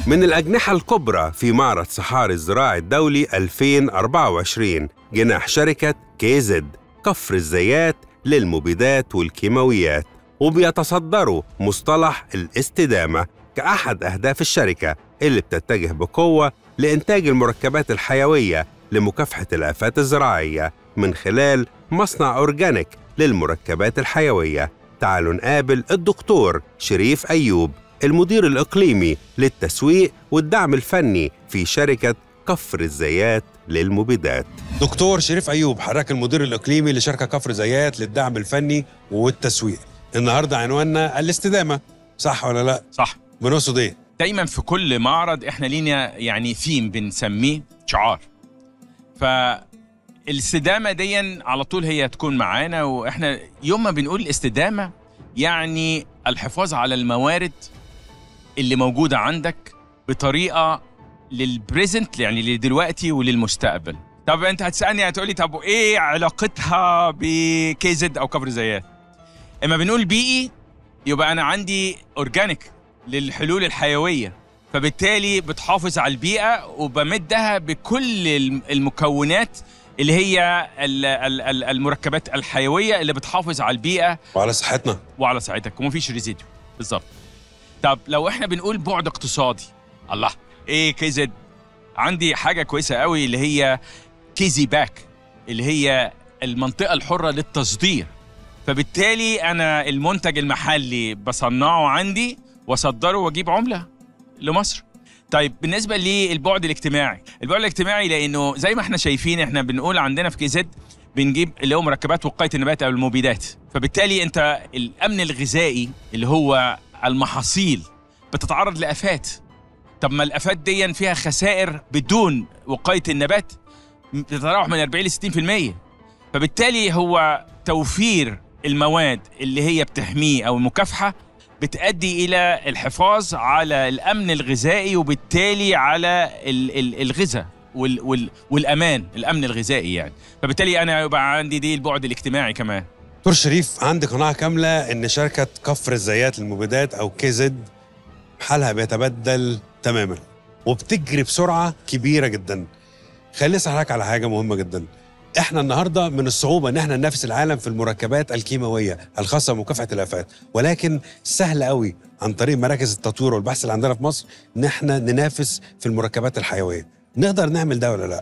من الأجنحة الكبرى في معرض صحاري الزراعي الدولي 2024 جناح شركة كيزد كفر الزيات للمبيدات والكيماويات وبيتصدروا مصطلح الاستدامة كأحد أهداف الشركة اللي بتتجه بقوة لإنتاج المركبات الحيوية لمكافحة الآفات الزراعية من خلال مصنع أورجانيك للمركبات الحيوية تعالوا نقابل الدكتور شريف أيوب المدير الإقليمي للتسويق والدعم الفني في شركة كفر الزيات للمبيدات دكتور شريف أيوب حضرتك المدير الإقليمي لشركة كفر زيات للدعم الفني والتسويق النهاردة عنواننا الاستدامة صح ولا لا؟ صح بنقصد ايه؟ دايما في كل معرض احنا لينا يعني ثيم بنسميه شعار فالاستدامه دي على طول هي تكون معانا واحنا يوم ما بنقول الاستدامه يعني الحفاظ على الموارد اللي موجوده عندك بطريقه للبريزنت يعني لدلوقتي وللمستقبل طب انت هتسالني هتقولي طب ايه علاقتها بكيزد او كفر زيات اما بنقول بيئي يبقى انا عندي اورجانيك للحلول الحيويه فبالتالي بتحافظ على البيئه وبمدها بكل الم- المكونات اللي هي ال- ال- ال- المركبات الحيويه اللي بتحافظ على البيئه وعلى صحتنا وعلى صحتك ومفيش ريزيديو بالظبط طب لو احنا بنقول بعد اقتصادي الله ايه كيزد عندي حاجه كويسه قوي اللي هي كيزي باك اللي هي المنطقه الحره للتصدير فبالتالي انا المنتج المحلي بصنعه عندي واصدره واجيب عمله لمصر طيب بالنسبه للبعد الاجتماعي البعد الاجتماعي لانه زي ما احنا شايفين احنا بنقول عندنا في كي زد بنجيب اللي هو مركبات وقايه النبات او المبيدات فبالتالي انت الامن الغذائي اللي هو المحاصيل بتتعرض لافات طب ما الافات دي فيها خسائر بدون وقايه النبات بتتراوح من 40 ل 60% فبالتالي هو توفير المواد اللي هي بتحميه او المكافحه بتؤدي الى الحفاظ على الامن الغذائي وبالتالي على ال- ال- الغذاء وال وال والامان الامن الغذائي يعني فبالتالي انا يبقى عندي دي البعد الاجتماعي كمان دكتور شريف عندي قناعة كاملة إن شركة كفر الزيات للمبيدات أو كيزد حالها بيتبدل تماما وبتجري بسرعة كبيرة جدا خليني أسأل حضرتك على حاجة مهمة جدا احنا النهارده من الصعوبه ان احنا ننافس العالم في المركبات الكيماويه الخاصه بمكافحه الافات ولكن سهل قوي عن طريق مراكز التطوير والبحث اللي عندنا في مصر ان احنا ننافس في المركبات الحيويه نقدر نعمل ده ولا لا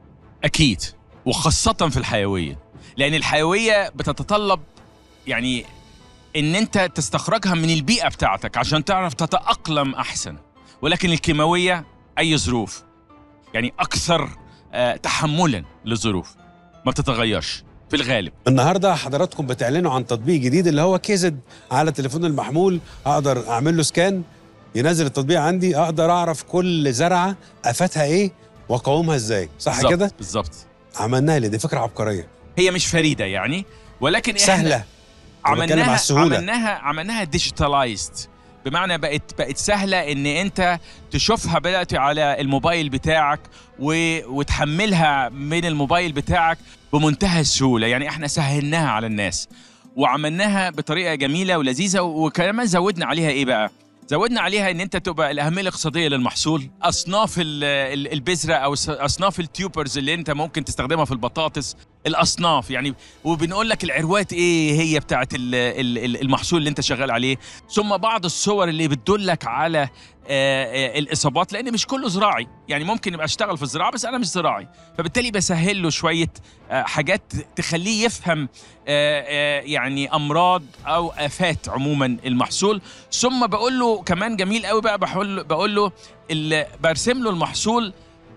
اكيد وخاصه في الحيويه لان الحيويه بتتطلب يعني ان انت تستخرجها من البيئه بتاعتك عشان تعرف تتاقلم احسن ولكن الكيماويه اي ظروف يعني اكثر آه، تحملا للظروف ما بتتغيرش في الغالب النهارده حضراتكم بتعلنوا عن تطبيق جديد اللي هو كيزد على التليفون المحمول اقدر اعمل له سكان ينزل التطبيق عندي اقدر اعرف كل زرعه افاتها ايه واقاومها ازاي صح بالظبط، كده بالظبط عملناها ليه دي فكره عبقريه هي مش فريده يعني ولكن إحنا سهله أنا بتكلم على عملناها السهولة. عملناها عملناها ديجيتالايزد بمعنى بقت بقت سهله ان انت تشوفها دلوقتي على الموبايل بتاعك و... وتحملها من الموبايل بتاعك بمنتهى السهوله يعني احنا سهلناها على الناس وعملناها بطريقه جميله ولذيذه وكمان زودنا عليها ايه بقى زودنا عليها ان انت تبقى الاهميه الاقتصاديه للمحصول اصناف ال- ال- البذره او س- اصناف التيوبرز اللي انت ممكن تستخدمها في البطاطس الاصناف يعني وبنقول لك العروات ايه هي بتاعت ال- ال- ال- المحصول اللي انت شغال عليه ثم بعض الصور اللي بتدلك على آه، آه، الاصابات لان مش كله زراعي يعني ممكن يبقى اشتغل في الزراعه بس انا مش زراعي فبالتالي بسهل له شويه آه، حاجات تخليه يفهم آه، آه، يعني امراض او افات عموما المحصول ثم بقول له كمان جميل قوي بقى بقول بقول له ال- برسم له المحصول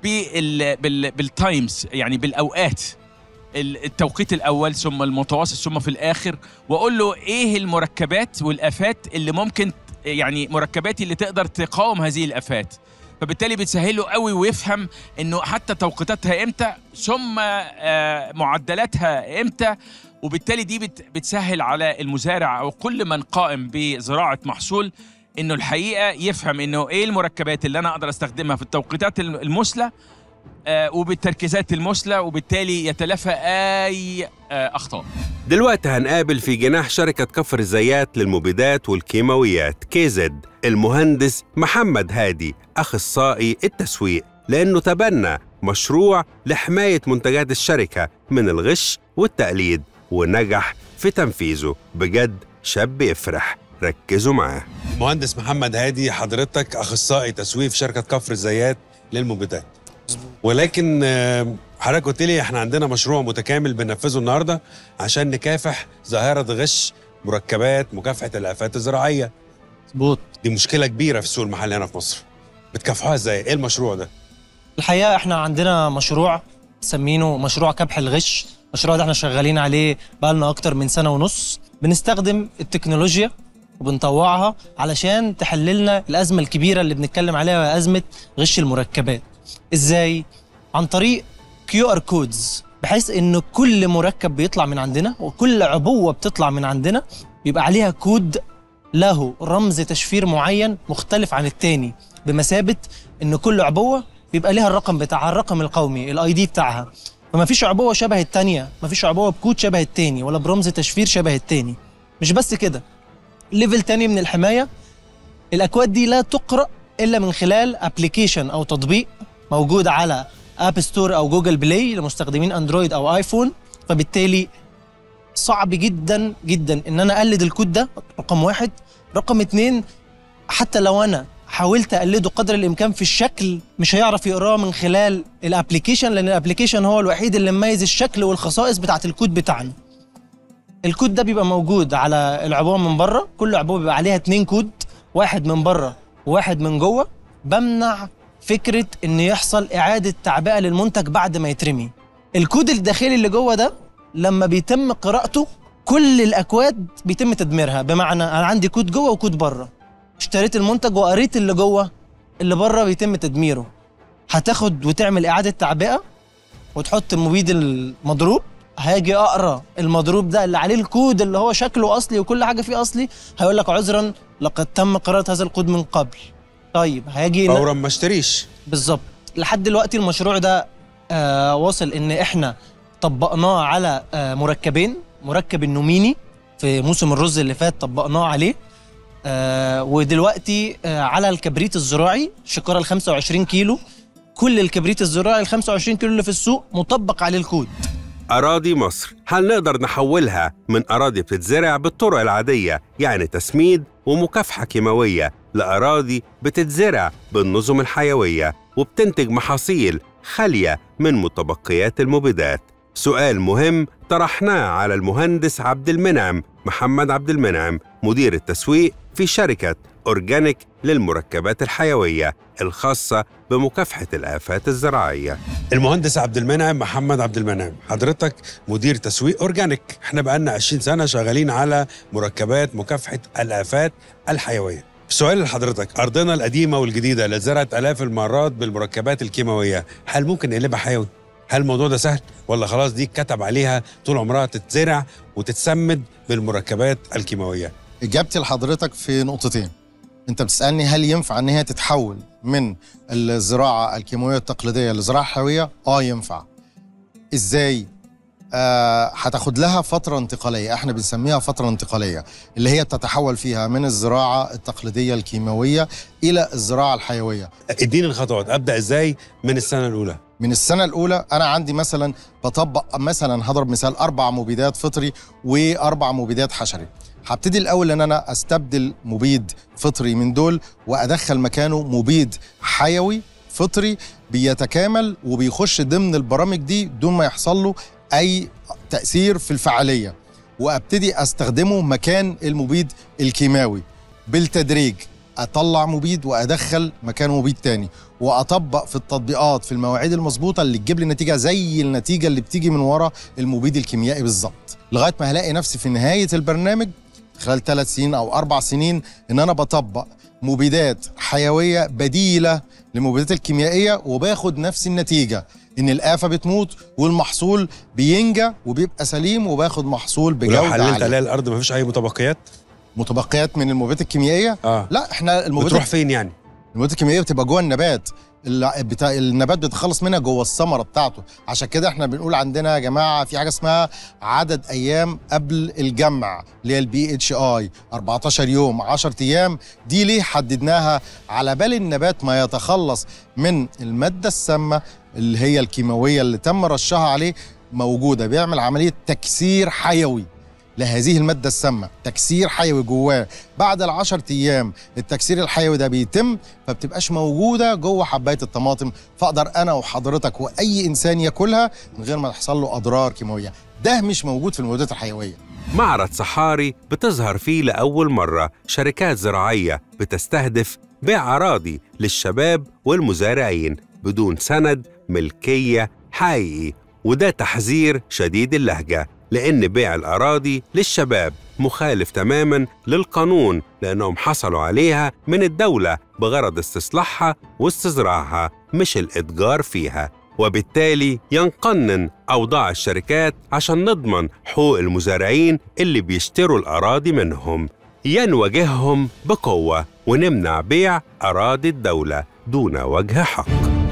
بال بال بالتايمز يعني بالاوقات ال- التوقيت الاول ثم المتوسط ثم في الاخر واقول له ايه المركبات والافات اللي ممكن يعني مركباتي اللي تقدر تقاوم هذه الافات فبالتالي بتسهله قوي ويفهم انه حتى توقيتاتها امتى ثم آه، معدلاتها امتى وبالتالي دي بت- بتسهل على المزارع او كل من قائم بزراعه محصول انه الحقيقه يفهم انه ايه المركبات اللي انا اقدر استخدمها في التوقيتات الم- المثلى آه، وبالتركيزات المثلى وبالتالي يتلافى اي آه، اخطاء دلوقتي هنقابل في جناح شركة كفر الزيات للمبيدات والكيماويات كيزد المهندس محمد هادي أخصائي التسويق لأنه تبنى مشروع لحماية منتجات الشركة من الغش والتقليد ونجح في تنفيذه بجد شاب يفرح ركزوا معاه مهندس محمد هادي حضرتك أخصائي تسويق في شركة كفر الزيات للمبيدات ولكن آه، حضرتك قلت لي احنا عندنا مشروع متكامل بننفذه النهارده عشان نكافح ظاهره غش مركبات مكافحه الافات الزراعيه مظبوط دي مشكله كبيره في السوق المحلي هنا في مصر بتكافحوها ازاي ايه المشروع ده الحقيقه احنا عندنا مشروع سمينه مشروع كبح الغش المشروع ده احنا شغالين عليه بقالنا اكتر من سنه ونص بنستخدم التكنولوجيا وبنطوعها علشان تحللنا الازمه الكبيره اللي بنتكلم عليها وهي ازمه غش المركبات ازاي عن طريق كيو ار كودز بحيث ان كل مركب بيطلع من عندنا وكل عبوه بتطلع من عندنا بيبقى عليها كود له رمز تشفير معين مختلف عن التاني بمثابه ان كل عبوه بيبقى ليها الرقم بتاعها الرقم القومي الاي دي بتاعها فما فيش عبوه شبه التانيه ما فيش عبوه بكود شبه التاني ولا برمز تشفير شبه التاني مش بس كده ليفل تاني من الحمايه الاكواد دي لا تقرا الا من خلال ابلكيشن او تطبيق موجود على اب ستور او جوجل بلاي لمستخدمين اندرويد او ايفون فبالتالي صعب جدا جدا ان انا اقلد الكود ده رقم واحد رقم اتنين حتى لو انا حاولت اقلده قدر الامكان في الشكل مش هيعرف يقراه من خلال الابلكيشن لان الابلكيشن هو الوحيد اللي مميز الشكل والخصائص بتاعت الكود بتاعنا الكود ده بيبقى موجود على العبوه من بره كل عبوه بيبقى عليها اتنين كود واحد من بره وواحد من جوه بمنع فكره ان يحصل اعاده تعبئه للمنتج بعد ما يترمي الكود الداخلي اللي جوه ده لما بيتم قراءته كل الاكواد بيتم تدميرها بمعنى انا عندي كود جوه وكود بره اشتريت المنتج وقريت اللي جوه اللي بره بيتم تدميره هتاخد وتعمل اعاده تعبئه وتحط المبيد المضروب هاجي اقرا المضروب ده اللي عليه الكود اللي هو شكله اصلي وكل حاجه فيه اصلي هيقول لك عذرا لقد تم قراءه هذا الكود من قبل طيب هاجي فورا ما اشتريش بالظبط لحد دلوقتي المشروع ده آه واصل ان احنا طبقناه على آه مركبين مركب النوميني في موسم الرز اللي فات طبقناه عليه آه ودلوقتي آه على الكبريت الزراعي شكاره ال 25 كيلو كل الكبريت الزراعي ال 25 كيلو اللي في السوق مطبق عليه الكود أراضي مصر هل نقدر نحولها من أراضي بتتزرع بالطرق العادية يعني تسميد ومكافحة كيماوية لأراضي بتتزرع بالنظم الحيوية وبتنتج محاصيل خالية من متبقيات المبيدات سؤال مهم طرحناه على المهندس عبد المنعم محمد عبد المنعم مدير التسويق في شركة أورجانيك للمركبات الحيوية الخاصة بمكافحة الآفات الزراعية المهندس عبد المنعم محمد عبد المنعم حضرتك مدير تسويق أورجانيك احنا بقالنا 20 سنة شغالين على مركبات مكافحة الآفات الحيوية سؤال لحضرتك أرضنا القديمة والجديدة اللي اتزرعت آلاف المرات بالمركبات الكيماوية هل ممكن نقلبها حيوي؟ هل الموضوع ده سهل ولا خلاص دي كتب عليها طول عمرها تتزرع وتتسمد بالمركبات الكيماوية اجابتي لحضرتك في نقطتين انت بتسالني هل ينفع ان هي تتحول من الزراعه الكيماويه التقليديه للزراعه الحيويه اه ينفع ازاي آه هتاخد لها فترة انتقالية احنا بنسميها فترة انتقالية اللي هي بتتحول فيها من الزراعة التقليدية الكيماوية إلى الزراعة الحيوية اديني الخطوات ابدا ازاي من السنه الاولى من السنة الأولى أنا عندي مثلا بطبق مثلا هضرب مثال أربع مبيدات فطري وأربع مبيدات حشري هبتدي الأول إن أنا أستبدل مبيد فطري من دول وأدخل مكانه مبيد حيوي فطري بيتكامل وبيخش ضمن البرامج دي دون ما يحصل له أي تأثير في الفعالية وأبتدي أستخدمه مكان المبيد الكيماوي بالتدريج اطلع مبيد وادخل مكانه مبيد تاني واطبق في التطبيقات في المواعيد المظبوطه اللي تجيب لي نتيجه زي النتيجه اللي بتيجي من ورا المبيد الكيميائي بالظبط لغايه ما هلاقي نفسي في نهايه البرنامج خلال ثلاث سنين او اربع سنين ان انا بطبق مبيدات حيويه بديله للمبيدات الكيميائيه وباخد نفس النتيجه ان الافه بتموت والمحصول بينجى وبيبقى سليم وباخد محصول ولو بجوده حللت عاليه عليها الارض مفيش اي متبقيات متبقيات من المبيدات الكيميائيه اه لا احنا المبيدات بتروح فين يعني المبيدات الكيميائيه بتبقى جوه النبات ال- بتاع النبات بيتخلص منها جوه الثمره بتاعته عشان كده احنا بنقول عندنا يا جماعه في حاجه اسمها عدد ايام قبل الجمع اللي هي البي اتش اي 14 يوم 10 ايام دي ليه حددناها على بال النبات ما يتخلص من الماده السامه اللي هي الكيماويه اللي تم رشها عليه موجوده بيعمل عمليه تكسير حيوي لهذه المادة السامة تكسير حيوي جواه بعد العشر أيام التكسير الحيوي ده بيتم فبتبقاش موجودة جوه حباية الطماطم فأقدر أنا وحضرتك وأي إنسان ياكلها من غير ما تحصل له أضرار كيماوية ده مش موجود في المبيدات الحيوية معرض صحاري بتظهر فيه لأول مرة شركات زراعية بتستهدف بيع أراضي للشباب والمزارعين بدون سند ملكية حقيقي وده تحذير شديد اللهجة لأن بيع الأراضي للشباب مخالف تماما للقانون لأنهم حصلوا عليها من الدولة بغرض استصلاحها واستزراعها مش الإتجار فيها وبالتالي ينقنن أوضاع الشركات عشان نضمن حقوق المزارعين اللي بيشتروا الأراضي منهم يا نواجههم بقوة ونمنع بيع أراضي الدولة دون وجه حق